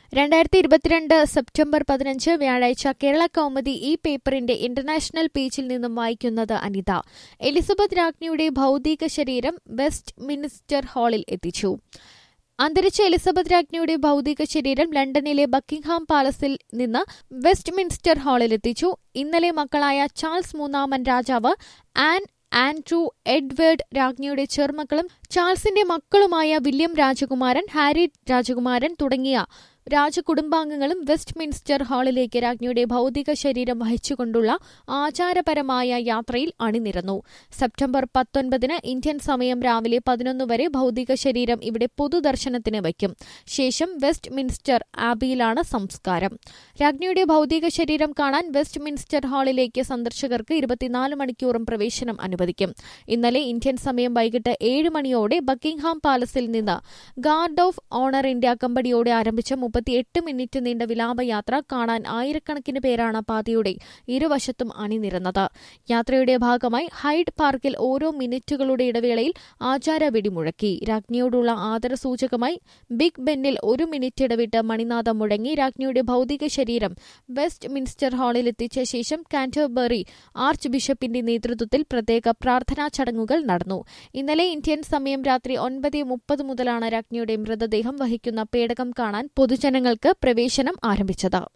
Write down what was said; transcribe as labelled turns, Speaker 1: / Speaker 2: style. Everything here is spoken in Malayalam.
Speaker 1: രണ്ടായിരത്തി ഇരുപത്തിരണ്ട് സെപ്റ്റംബർ പതിനഞ്ച് വ്യാഴാഴ്ച കേരള കൗമുദി ഈ പേപ്പറിന്റെ ഇന്റർനാഷണൽ പേജിൽ നിന്നും വായിക്കുന്നത് അനിത എലിസബത്ത് രാജ്ഞിയുടെ ഭൗതിക ശരീരം വെസ്റ്റ് മിനിസ്റ്റർ ഹാളിൽ എത്തിച്ചു അന്തരിച്ച എലിസബത്ത് രാജ്ഞിയുടെ ഭൗതിക ശരീരം ലണ്ടനിലെ ബക്കിംഗ്ഹാം പാലസിൽ നിന്ന് വെസ്റ്റ് മിൻസ്റ്റർ ഹാളിലെത്തിച്ചു ഇന്നലെ മക്കളായ ചാൾസ് മൂന്നാമൻ രാജാവ് ആൻ ആൻഡ്രൂ എഡ്വേർഡ് രാജ്ഞിയുടെ ചെറുമക്കളും ചാൾസിന്റെ മക്കളുമായ വില്യം രാജകുമാരൻ ഹാരി രാജകുമാരൻ തുടങ്ങിയ രാജകുടുംബാംഗങ്ങളും വെസ്റ്റ് മിൻസ്റ്റർ ഹാളിലേക്ക് രാജ്ഞിയുടെ ഭൗതിക ശരീരം വഹിച്ചുകൊണ്ടുള്ള ആചാരപരമായ യാത്രയിൽ അണിനിരന്നു സെപ്റ്റംബർ പത്തൊൻപതിന് ഇന്ത്യൻ സമയം രാവിലെ പതിനൊന്ന് വരെ ഭൗതിക ശരീരം ഇവിടെ പൊതുദർശനത്തിന് വയ്ക്കും ശേഷം വെസ്റ്റ് മിൻസ്റ്റർ ആബിയിലാണ് സംസ്കാരം രാജ്ഞിയുടെ ഭൗതിക ശരീരം കാണാൻ വെസ്റ്റ് മിൻസ്റ്റർ ഹാളിലേക്ക് സന്ദർശകർക്ക് ഇരുപത്തിനാല് മണിക്കൂറും പ്രവേശനം അനുവദിക്കും ഇന്നലെ ഇന്ത്യൻ സമയം വൈകിട്ട് ഏഴ് മണിയോടെ ബക്കിംഗ്ഹാം പാലസിൽ നിന്ന് ഗാർഡ് ഓഫ് ഓണർ ഇന്ത്യ കമ്പനിയോടെ ആരംഭിച്ച മുപ്പത്തിയെട്ട് മിനിറ്റ് നീണ്ട വിലാപയാത്ര കാണാൻ ആയിരക്കണക്കിന് പേരാണ് പാതയുടെ ഇരുവശത്തും അണിനിരന്നത് യാത്രയുടെ ഭാഗമായി ഹൈഡ് പാർക്കിൽ ഓരോ മിനിറ്റുകളുടെ ഇടവേളയിൽ ആചാര വെടിമുഴക്കി രാജ്ഞിയോടുള്ള ആദരസൂചകമായി ബിഗ് ബെന്നിൽ ഒരു മിനിറ്റ് ഇടവിട്ട് മണിനാഥം മുഴങ്ങി രാജ്ഞിയുടെ ഭൗതിക ശരീരം വെസ്റ്റ് മിൻസ്റ്റർ ഹാളിൽ എത്തിച്ച ശേഷം കാന്റർബറി ആർച്ച് ബിഷപ്പിന്റെ നേതൃത്വത്തിൽ പ്രത്യേക പ്രാർത്ഥനാ ചടങ്ങുകൾ നടന്നു ഇന്നലെ ഇന്ത്യൻ സമയം രാത്രി ഒൻപത് മുപ്പത് മുതലാണ് രാജ്ഞിയുടെ മൃതദേഹം വഹിക്കുന്ന പേടകം കാണാൻ പൊതുജനങ്ങൾക്ക് പ്രവേശനം ആരംഭിച്ചത്